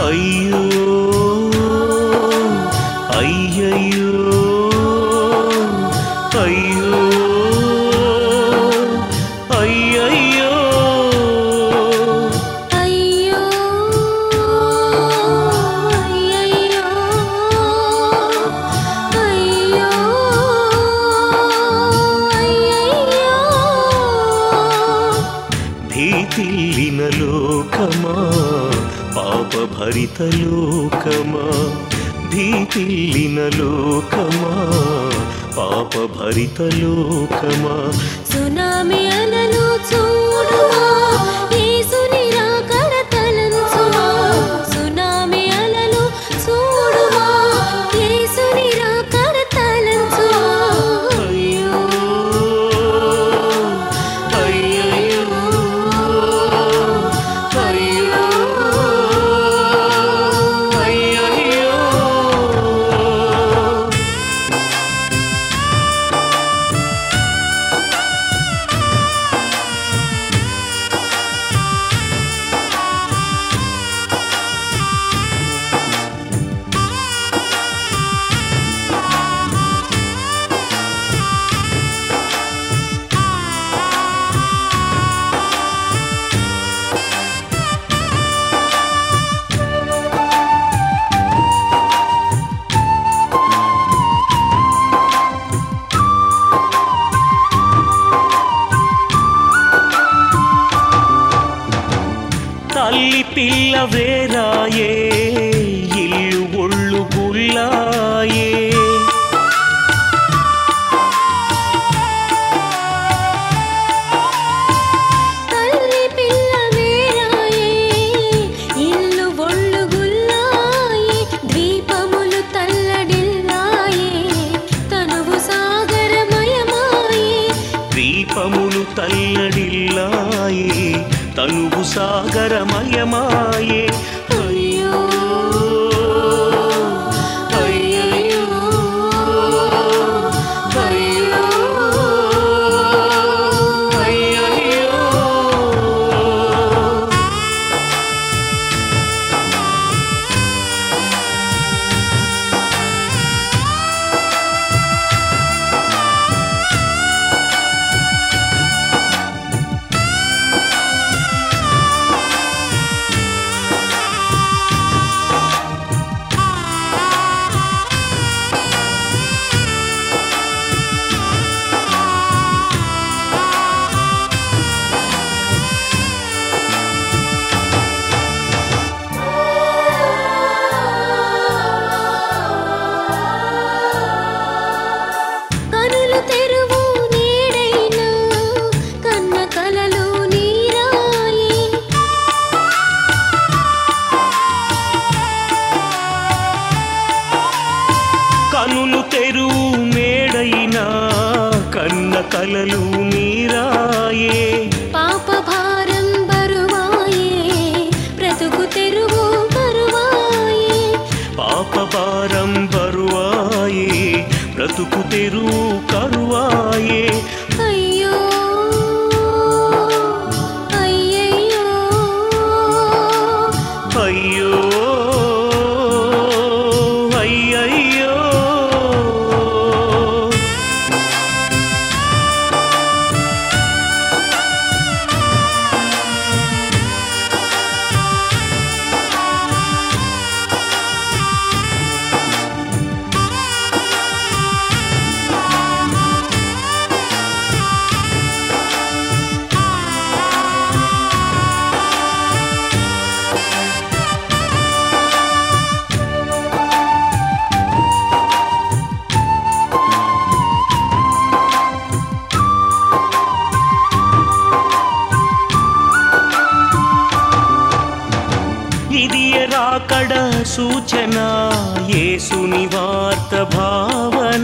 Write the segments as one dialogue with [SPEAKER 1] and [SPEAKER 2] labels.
[SPEAKER 1] అయ్యో అయ్యయ్యో అయ్యో అయ్యయ్యో
[SPEAKER 2] అయ్యో అయ్యయ్యో అయ్యో అయ్యయ్యో
[SPEAKER 1] భీతిల్లిన లోకమా పాపభరిత లోకమా భీతిల్లిన లోకమా పాపభరిత లోకమా
[SPEAKER 2] సునామీ అలలు చూడుమా యేసుని రాకడ తలంచుమా సునామీ అలలు చూడుమా యేసుని రాకడ తలంచుమా అయ్యో
[SPEAKER 1] అయ్యయ్యో
[SPEAKER 2] అయ్యో
[SPEAKER 1] అయ్యయ్యో తల్లి పిల్ల వేరాయే ఇల్లు ఒళ్ళు గుల్లాయే
[SPEAKER 2] తల్లి పిల్ల వేరాయే ఇల్లు ఒళ్ళు గుల్లాయే ద్వీపములు తల్లడిల్లాయే తనువు సాగరమయమాయే
[SPEAKER 1] దీపములు తల్లడిల్లాయే తనువు సాగరమయమాయే
[SPEAKER 2] అయ్యో
[SPEAKER 1] అయ్యయ్యో
[SPEAKER 2] అయ్యో
[SPEAKER 1] అయ్యయ్యో
[SPEAKER 2] కనులు తెరువు నీడైనా కన్న కలలు నీరాయే
[SPEAKER 1] కనులు తెరువు మేడైనా కన్న కలలు మీరాయే
[SPEAKER 2] పాప భారం బరువాయే బ్రతుకు తెరువు కరువాయే
[SPEAKER 1] పాప భారం బరువాయే బ్రతుకు తెరువు కరువాయే
[SPEAKER 2] అయ్యో అయ్యయ్యో
[SPEAKER 1] అయ్యో అయ్యయ్యో ఇది రాకడ సూచన యేసుని వార్త భావన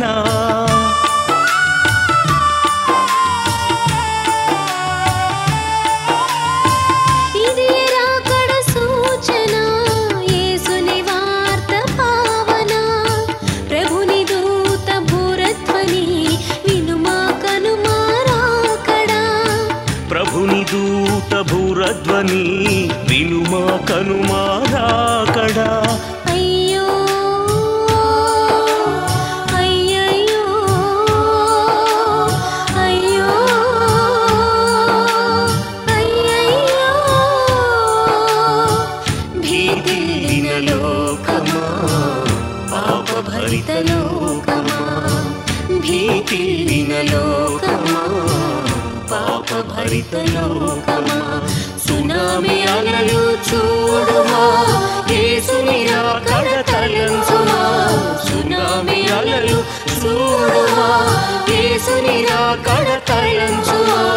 [SPEAKER 2] ఇది రాకడ సూచన యేసుని వార్త పావన ప్రభుని దూత భూరధ్వని వినుమా కనుమా రాకడా
[SPEAKER 1] ప్రభుని దూత భూరధ్వని వినుమా కనుమారాకడ లోకమా పాపభరిత లోకమా భీతి లోకమా పాపభరిత లోకమా సునామి అలలు చూడుమా యేసుని రాకడ తలంచుమా సునామి అలలు చూడుమా యేసుని రాకడ తలంచుమా